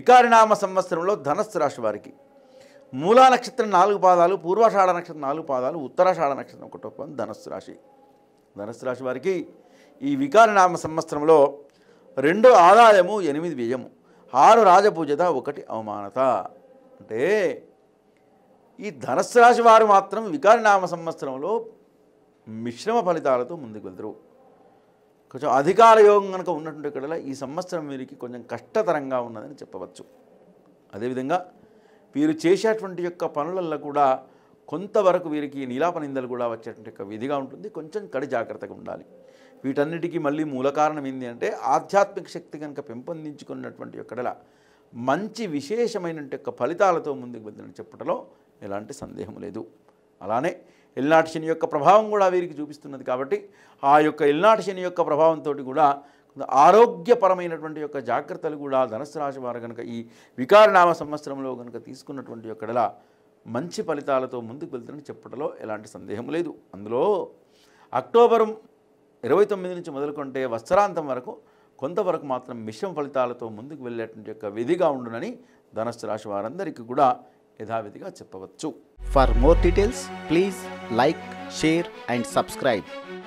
వికారినామ సంవత్సరంలో ధనస్సు రాశి వారికి మూలా నక్షత్రం నాలుగు పాదాలు పూర్వాషాఢ నక్షత్రం నాలుగు పాదాలు ఉత్తరాషాఢ నక్షత్రం ఒకటో పాదం ధనస్సు రాశి ధనస్సు రాశి వారికి ఈ వికారనామ సంవత్సరంలో రెండు ఆదాయము ఎనిమిది వ్యయము ఆరు రాజపూజత ఒకటి అవమానత అంటే ఈ ధనస్సు రాశి వారు మాత్రం వికారనామ సంవత్సరంలో మిశ్రమ ఫలితాలతో ముందుకు వెళ్తారు కొంచెం అధికార యోగం కనుక ఉన్నటువంటి ఇక్కడ ఈ సంవత్సరం వీరికి కొంచెం కష్టతరంగా ఉన్నదని చెప్పవచ్చు అదేవిధంగా వీరు చేసేటువంటి యొక్క పనులలో కూడా కొంతవరకు వీరికి నీలాప నిందలు కూడా వచ్చేటువంటి యొక్క విధిగా ఉంటుంది కొంచెం కడి జాగ్రత్తగా ఉండాలి వీటన్నిటికీ మళ్ళీ మూల కారణం ఏంటి అంటే ఆధ్యాత్మిక శక్తి కనుక పెంపొందించుకున్నటువంటి యొక్కడల మంచి విశేషమైన యొక్క ఫలితాలతో ముందుకు వెళ్తుందని చెప్పడంలో ఎలాంటి సందేహం లేదు అలానే ఎల్నాటి శని యొక్క ప్రభావం కూడా వీరికి చూపిస్తున్నది కాబట్టి ఆ యొక్క ఎల్నాటి శని యొక్క ప్రభావంతో కూడా కొంత ఆరోగ్యపరమైనటువంటి యొక్క జాగ్రత్తలు కూడా ధనుసు రాశి వారు కనుక ఈ వికారనామ సంవత్సరంలో కనుక తీసుకున్నటువంటి యొక్కడలా మంచి ఫలితాలతో ముందుకు వెళ్తుందని చెప్పడంలో ఎలాంటి సందేహం లేదు అందులో అక్టోబర్ ఇరవై తొమ్మిది నుంచి మొదలుకుంటే వత్సరాంతం వరకు కొంతవరకు మాత్రం మిశ్రమ ఫలితాలతో ముందుకు వెళ్ళేటువంటి యొక్క విధిగా ఉండునని ధనస్సు రాశి వారందరికీ కూడా యథావిధిగా చెప్పవచ్చు For more details, please like, share, and subscribe.